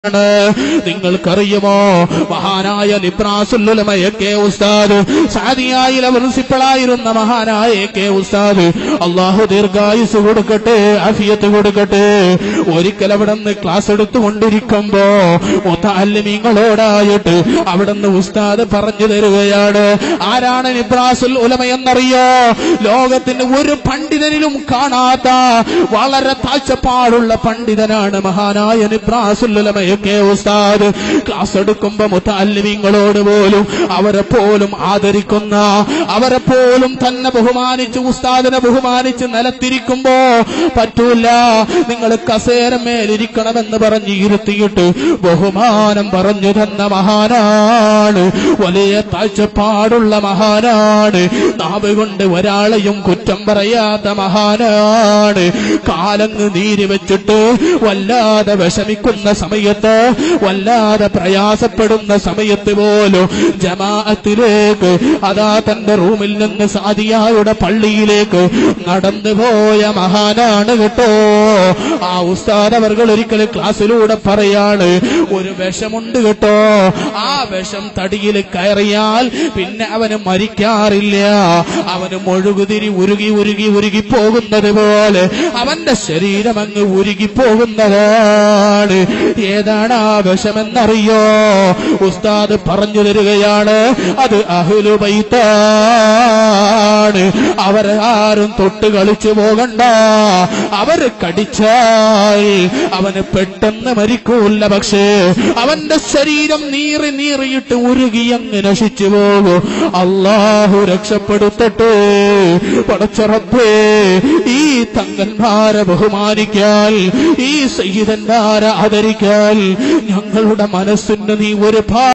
ആണ് നിങ്ങൾക്കറിയുമോ മഹാനായ ലിബ്രാസുല്ലുലമയ കെ ഉസ്താദ് സാദിയായിലെ പ്രിൻസിപ്പളായിരുന്ന മഹാനായ കെ ഉസ്താദ് അള്ളാഹു ദീർഘായുസ് കൊടുക്കട്ടെ അഫിയത്ത് കൊടുക്കട്ടെ ഒരിക്കൽ അവിടെ നിന്ന് ക്ലാസ് എടുത്തുകൊണ്ടിരിക്കുമ്പോ മുത്താലിമീങ്ങളോടായിട്ട് അവിടെ നിന്ന് ഉസ്താദ് പറഞ്ഞു തരുകയാണ് ആരാണ് നിബ്രാസുൽ ഉലമ എന്നറിയോ ലോകത്തിന് ഒരു പണ്ഡിതനിലും കാണാത്ത വളരെ താഴ്ചപ്പാടുള്ള പണ്ഡിതനാണ് മഹാനായ നിബ്രാസുൽ ഉലമയൊക്കെ ഉസ്താദ് ക്ലാസ് എടുക്കുമ്പോ മുത്താലിമീങ്ങളോട് പോലും അവരെ പോലും ആദരിക്കുന്ന അവരെ പോലും തന്നെ ബഹുമാനിച്ച് ഉസ്താദിനെ ബഹുമാനിച്ച് നിലത്തിരിക്കുമ്പോ പറ്റൂല നിങ്ങൾ കസേര മേലിരിക്കണമെന്ന് പറഞ്ഞ് ഇരുത്തിയിട്ട് ബഹുമാനം പറഞ്ഞു തന്ന മഹാനാണ് വലിയ താഴ്ചപ്പാടുള്ള മഹാനാണ് നാവ് കൊണ്ട് ഒരാളെയും കുറ്റം പറയാത്ത മഹാനാണ് കാലങ്ങ് നീരി വെച്ചിട്ട് വല്ലാതെ വിഷമിക്കുന്ന സമയത്ത് വല്ലാതെ പ്രയാസപ്പെടുന്ന സമയത്ത് പോലും ജമാഅത്തിലേക്ക് അതാ തന്റെ റൂമിൽ നിന്ന് സാദിയായുടെ പള്ളിയിലേക്ക് നടന്നു പോയ മഹാനാണ് കേട്ടോ ആ ഉസ്താദ് അവർകൾ ഒരിക്കൽ ക്ലാസ്സിലൂടെ പറയാണ് ഒരു വിഷമുണ്ട് കേട്ടോ ആ വിഷം തടിയിൽ കയറിയാൽ പിന്നെ അവന് മരിക്കാറില്ല അവന് മുഴുകുതിരി ഉരുകി ഉരുകി ഉരുകി പോകുന്നത് പോലെ അവന്റെ ശരീരം അങ്ങ് ഉരുകി പോകുന്നതാണ് ഏതാണ് ആ വിഷമെന്നറിയോ ഉസ്താദ് പറഞ്ഞു തരികയാണ് അത് അഹുലുബൈത്താണ് അവരെ ആരും തൊട്ട് കളിച്ചു പോകണ്ട അവര് കടിച്ചാൽ അവന് പെട്ടെന്ന് മരിക്കൂല പക്ഷേ അവന്റെ ശരീരം നീറി നീറിയിട്ട് ഉരുകി അങ്ങ് നശിച്ചു പോകും അള്ളാഹു രക്ഷപ്പെടുത്തട്ടെ പടച്ചുറപ്പേ ഈ തങ്ങന്മാരെ ബഹുമാനിക്കാൻ ഈ സഹിതന്മാരെ ആദരിക്കാൻ ഞങ്ങളുടെ മനസ്സിന് നീ ഒരു ഭാ